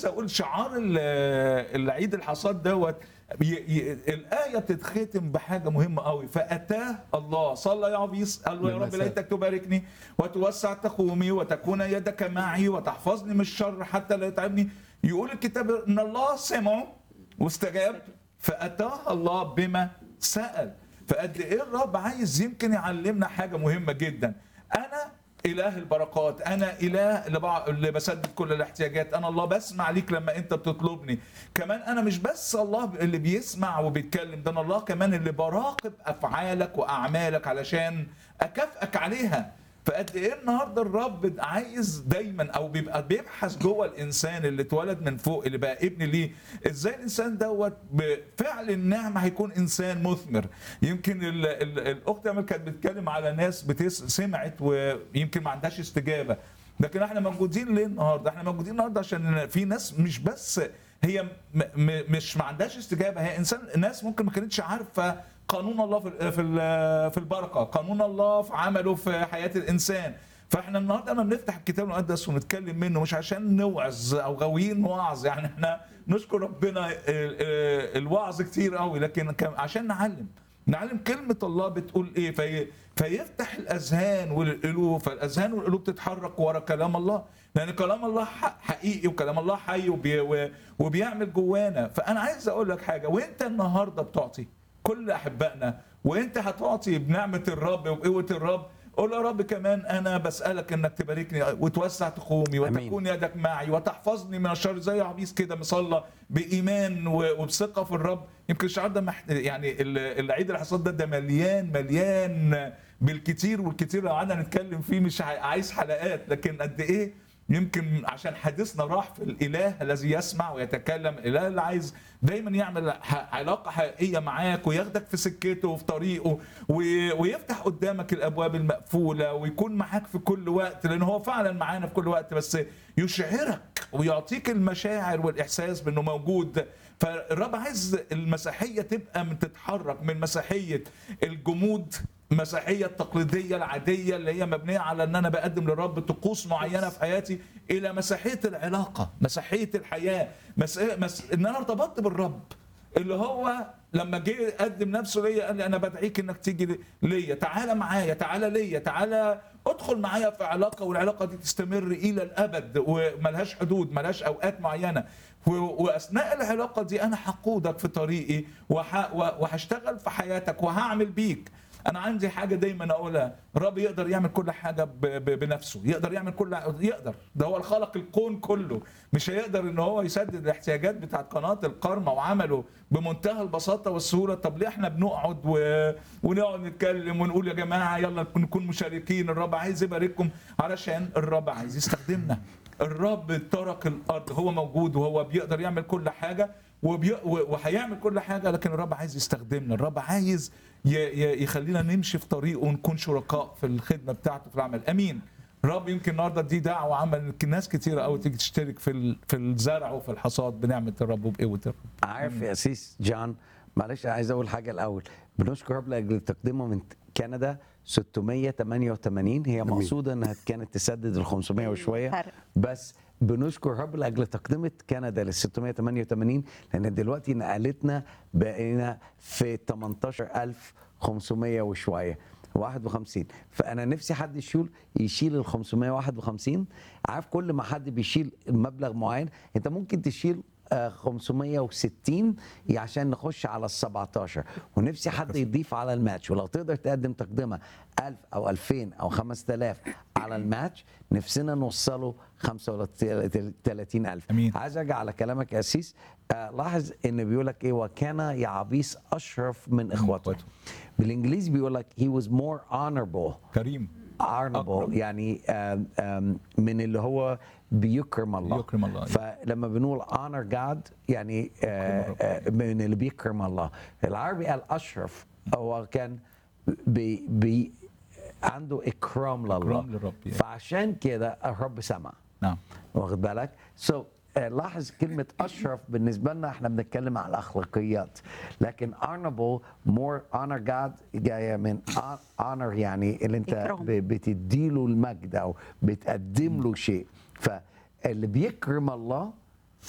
عايز اقول شعار ال- العيد الحصاد دوت ي- ي- الايه بتتختم بحاجه مهمه قوي فاتاه الله صلى يا عبيس قال له يا رب بالمساء. ليتك تباركني وتوسع تخومي وتكون يدك معي وتحفظني من الشر حتى لا يتعبني يقول الكتاب ان الله سمعه واستجاب فاتاه الله بما سال فقد ايه الرب عايز يمكن يعلمنا حاجه مهمه جدا انا اله البركات انا اله اللي, بع... اللي بسدد كل الاحتياجات انا الله بسمع ليك لما انت بتطلبني كمان انا مش بس الله اللي بيسمع وبيتكلم ده انا الله كمان اللي براقب افعالك واعمالك علشان اكافئك عليها فقد ايه النهارده الرب عايز دايما او بيبقى بيبحث جوه الانسان اللي اتولد من فوق اللي بقى ابن ليه ازاي الانسان دوت بفعل النعمه هيكون انسان مثمر يمكن ال ال الاخت امل كانت بتتكلم على ناس بتس سمعت ويمكن ما عندهاش استجابه لكن احنا موجودين ليه النهارده احنا موجودين النهارده عشان في ناس مش بس هي م م مش ما عندهاش استجابه هي انسان ناس ممكن ما كانتش عارفه قانون الله في ال- في ال- في البركه قانون الله في عمله في حياه الانسان فاحنا النهارده لما بنفتح الكتاب المقدس ونتكلم منه مش عشان نوعظ او غاويين وعظ يعني احنا نشكر ربنا ال- ال- الوعظ كتير قوي لكن كم- عشان نعلم نعلم كلمة الله بتقول ايه في فيفتح الاذهان والقلوب فالاذهان والقلوب تتحرك ورا كلام الله لان كلام الله ح- حقيقي وكلام الله حي وبي و- وبيعمل جوانا فانا عايز اقول لك حاجه وانت النهارده بتعطي كل احبائنا وانت هتعطي بنعمه الرب وبقوه الرب قول يا رب كمان انا بسالك انك تباركني وتوسع تخومي أمين. وتكون يدك معي وتحفظني من الشر زي عبيس كده مصلى بايمان و- وبثقه في الرب يمكن الشعار ده محت... يعني ال- العيد الحصاد ده ده مليان مليان بالكتير والكتير لو قعدنا نتكلم فيه مش ع- عايز حلقات لكن قد ايه يمكن عشان حديثنا راح في الاله الذي يسمع ويتكلم الاله اللي عايز دايما يعمل ح- علاقه حقيقيه معاك وياخدك في سكته وفي طريقه و- ويفتح قدامك الابواب المقفوله ويكون معاك في كل وقت لان هو فعلا معانا في كل وقت بس يشعرك ويعطيك المشاعر والاحساس بانه موجود فالرب عايز المسيحيه تبقى من تتحرك من مسيحيه الجمود المسيحيه التقليديه العاديه اللي هي مبنيه على ان انا بقدم للرب طقوس معينه في حياتي الى مسيحيه العلاقه مسيحيه الحياه مس... مس... ان انا ارتبطت بالرب اللي هو لما جه قدم نفسه ليا قال لي انا بدعيك انك تيجي ليا تعالى معايا تعالى ليا تعالى ادخل معايا في علاقه والعلاقه دي تستمر الى الابد وملهاش حدود ملهاش اوقات معينه و- واثناء العلاقه دي انا هقودك في طريقي وح... وهشتغل في حياتك وهعمل بيك انا عندي حاجه دايما اقولها الرب يقدر يعمل كل حاجه ب... ب... بنفسه يقدر يعمل كل يقدر ده هو الخلق الكون كله مش هيقدر ان هو يسدد الاحتياجات بتاعت قناه القرمه وعمله بمنتهى البساطه والسهوله طب ليه احنا بنقعد و... ونقعد نتكلم ونقول يا جماعه يلا نكون مشاركين الرب عايز يبارككم علشان الرب عايز يستخدمنا الرب ترك الارض هو موجود وهو بيقدر يعمل كل حاجه وبي... و- وهيعمل كل حاجه لكن الرب عايز يستخدمنا الرب عايز ي... ي... يخلينا نمشي في طريقه ونكون شركاء في الخدمه بتاعته في العمل امين الرب يمكن النهارده دي دعوه عمل إن ناس كتيره قوي تيجي تشترك في ال... في الزرع وفي الحصاد بنعمه الرب وبقوه الرب عارف يا سيس جان معلش عايز اقول حاجه الاول بنشكر رب لاجل تقديمه من كندا 688 هي مقصوده انها كانت تسدد ال 500 وشويه فرق. بس بنشكر رب لاجل تقدمه كندا لل 688 لان دلوقتي نقلتنا بقينا في 18500 وشويه 51 فانا نفسي حد يشيل يشيل ال 551 عارف كل ما حد بيشيل مبلغ معين انت ممكن تشيل آه، 560 عشان نخش على ال 17 ونفسي حد يضيف على الماتش ولو تقدر تقدم تقدمه 1000 او 2000 او 5000 على الماتش نفسنا نوصله 35000 أمين. عايز ارجع على كلامك يا اسيس آه، لاحظ ان بيقول لك ايه وكان يعبيس اشرف من اخوته إخوته. بالانجليزي بيقول لك he was more honorable كريم honorable أكرم. يعني آم، آم، من اللي هو بيكرم الله يكرم الله. فلما بنقول honor God يعني آه، آه، من اللي بيكرم الله العربي قال اشرف هو كان بي بي عنده اكرام لله إكرام للرب، يعني. فعشان كده الرب سمع نعم واخد بالك سو so, لاحظ كلمة أشرف بالنسبة لنا احنا بنتكلم على الأخلاقيات لكن honorable more honor God جاية من honor يعني اللي أنت إكرام. ب- بتديله المجد أو بتقدم له شيء فاللي بيكرم الله